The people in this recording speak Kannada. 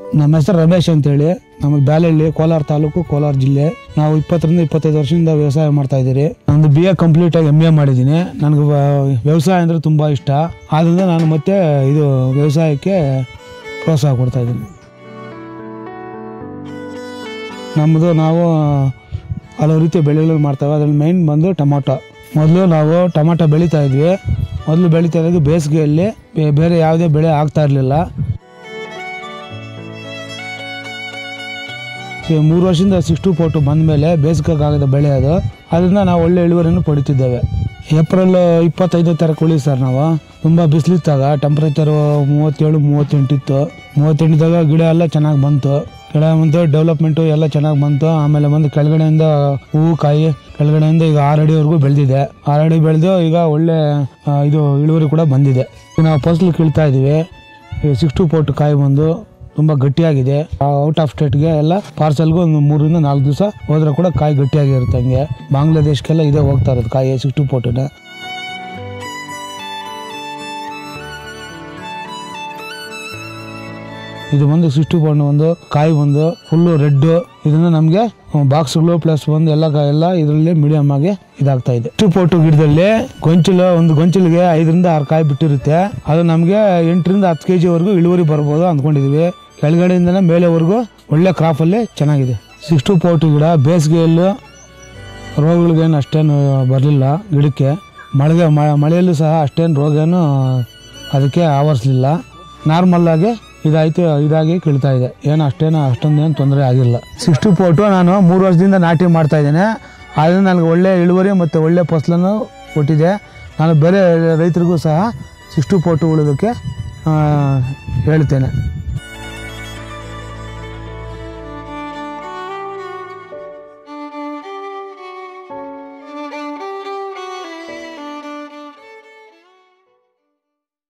ನಮ್ಮ ಹೆಸರು ರಮೇಶ್ ಅಂತೇಳಿ ನಮ್ಮ ಬ್ಯಾಲಹಳ್ಳಿ ಕೋಲಾರ ತಾಲೂಕು ಕೋಲಾರ ಜಿಲ್ಲೆ ನಾವು ಇಪ್ಪತ್ತರಿಂದ ಇಪ್ಪತ್ತೈದು ವರ್ಷದಿಂದ ವ್ಯವಸಾಯ ಮಾಡ್ತಾ ಇದ್ದೀರಿ ನಂದು ಬಿ ಎ ಕಂಪ್ಲೀಟ್ ಆಗಿ ಎಮ್ ಎ ಮಾಡಿದ್ದೀನಿ ನನಗೆ ವ್ಯವಸಾಯ ಅಂದರೆ ತುಂಬ ಇಷ್ಟ ಆದ್ದರಿಂದ ನಾನು ಮತ್ತೆ ಇದು ವ್ಯವಸಾಯಕ್ಕೆ ಪ್ರೋತ್ಸಾಹ ಕೊಡ್ತಾ ಇದ್ದೀನಿ ನಮ್ಮದು ನಾವು ಹಲವು ರೀತಿಯ ಬೆಳೆಗಳು ಮಾಡ್ತೇವೆ ಅದ್ರಲ್ಲಿ ಮೈನ್ ಬಂದು ಟೊಮಾಟೊ ಮೊದಲು ನಾವು ಟೊಮಾಟೊ ಬೆಳೀತಾ ಇದ್ವಿ ಮೊದಲು ಬೆಳೀತಾ ಇದ್ದಾಗ ಬೇಸಿಗೆಯಲ್ಲಿ ಬೇ- ಬೇರೆ ಯಾವುದೇ ಬೆಳೆ ಆಗ್ತಾ ಇರಲಿಲ್ಲ ಮೂರು ವರ್ಷದಿಂದ ಸಿಕ್ಸ್ ಟು ಫೋಟು ಬಂದ ಮೇಲೆ ಬೇಸಿಗೆಗಾಗದ ಬೆಳೆ ಅದು ಅದರಿಂದ ನಾವು ಒಳ್ಳೆ ಇಳುವರಿಯನ್ನು ಪಡಿತಿದ್ದೇವೆ ಏಪ್ರಿಲ್ ಇಪ್ಪತ್ತೈದು ತಾರೀಕು ಉಳಿ ಸರ್ ನಾವು ತುಂಬ ಬಿಸಿಲಿತ್ತಾಗ ಟೆಂಪ್ರೇಚರು ಮೂವತ್ತೇಳು ಮೂವತ್ತೆಂಟು ಇತ್ತು ಮೂವತ್ತೆಂಟಿದ್ದಾಗ ಗಿಡ ಎಲ್ಲ ಚೆನ್ನಾಗಿ ಬಂತು ಗಿಡ ಬಂತು ಡೆವಲಪ್ಮೆಂಟು ಎಲ್ಲ ಚೆನ್ನಾಗಿ ಬಂತು ಆಮೇಲೆ ಬಂದು ಕೆಳಗಡೆಯಿಂದ ಹೂವು ಕಾಯಿ ಕೆಳಗಡೆಯಿಂದ ಈಗ ಆರು ಅಡಿವರೆಗೂ ಬೆಳೆದಿದೆ ಆರು ಅಡಿ ಬೆಳೆದು ಈಗ ಒಳ್ಳೆ ಆ, ಇದು ಇಳುವರಿ ಕೂಡ ಬಂದಿದೆ ಈಗ ನಾವು ಫಸಲು ಕೀಳ್ತಾ ಇದ್ದೀವಿ ಸಿಕ್ಸ್ ಟು ಫೋರ್ಟ್ ಕಾಯಿ ಬಂದು ತುಂಬ ಗಟ್ಟಿಯಾಗಿದೆ ಔಟ್ ಆಫ್ ಸ್ಟೇಟ್ಗೆ ಎಲ್ಲ ಪಾರ್ಸಲ್ಗೂ ಒಂದು ಮೂರರಿಂದ ನಾಲ್ಕು ದಿವಸ ಹೋದ್ರೆ ಕೂಡ ಕಾಯಿ ಗಟ್ಟಿಯಾಗಿರುತ್ತೆ ಹಂಗೆ ಬಾಂಗ್ಲಾದೇಶಕ್ಕೆಲ್ಲ ಇದೇ ಹೋಗ್ತಾ ಇರೋದು ಕಾಯಿ ಸಿಕ್ಸ್ ಟು ಫೋರ್ಟಿನ ಇದು ಬಂದು ಸಿಕ್ಸ್ಟಿ ಪೌಂಡ್ ಒಂದು ಕಾಯಿ ಬಂದು ಫುಲ್ಲು ರೆಡ್ ಇದನ್ನ ನಮಗೆ ಬಾಕ್ಸ್ಗಳು ಪ್ಲಸ್ ಒಂದು ಎಲ್ಲ ಕಾ- ಎಲ್ಲ ಇದರಲ್ಲಿ ಮೀಡಿಯಮ್ ಆಗಿ ಇದಾಗ್ತಾ ಇದೆ ಟು ಪೋಟು ಗಿಡದಲ್ಲಿ ಗೊಂಚಲು ಒಂದು ಗೊಂಚಲಿಗೆ ಐದರಿಂದ ಆರು ಕಾಯಿ ಬಿಟ್ಟಿರುತ್ತೆ ಅದು ನಮಗೆ ಎಂಟರಿಂದ ಹತ್ತು ಕೆ ಜಿವರೆಗೂ ಇಳುವರಿ ಬರ್ಬೋದು ಅಂದ್ಕೊಂಡಿದೀವಿ ಕೆಳಗಡೆಯಿಂದನೇ ಮೇಲೆವರೆಗೂ ಒಳ್ಳೆ ಕ್ರಾಪಲ್ಲಿ ಚೆನ್ನಾಗಿದೆ ಸಿಕ್ಸ್ ಟು ಪೋಟು ಗಿಡ ಬೇಸಿಗೆಯಲ್ಲೂ ರೋಗಗಳಿಗೇನು ಅಷ್ಟೇನು ಬರಲಿಲ್ಲ ಗಿಡಕ್ಕೆ ಮಳೆಗೆ ಮ- ಮಳೆಯಲ್ಲೂ ಸಹ ಅಷ್ಟೇನು ರೋಗ ಏನು ಅದಕ್ಕೆ ಆವರಿಸಲಿಲ್ಲ ನಾರ್ಮಲ್ಲಾಗಿ ಇದಾಯ್ತು ಇದಾಗಿ ಕೀಳ್ತಾ ಇದೆ ಏನು ಅಷ್ಟೇನು ಅಷ್ಟೊಂದೇನು ತೊಂದರೆ ಆಗಿಲ್ಲ ಸಿಕ್ಸ್ಟಿ ಫೋಟು ನಾನು ಮೂರು ವರ್ಷದಿಂದ ನಾಟಿ ಮಾಡ್ತಾ ಇದ್ದೇನೆ ಆದ್ದರಿಂದ ನನಗೆ ಒಳ್ಳೆ ಇಳುವರಿ ಮತ್ತು ಒಳ್ಳೆ ಫಸಲನ್ನು ಕೊಟ್ಟಿದೆ ನಾನು ಬೇರೆ ರೈತರಿಗೂ ಸಹ ಸಿಕ್ಸ್ಟಿ ಫೋಟು ಉಳೋದಕ್ಕೆ ಆ, ಹೇಳ್ತೇನೆ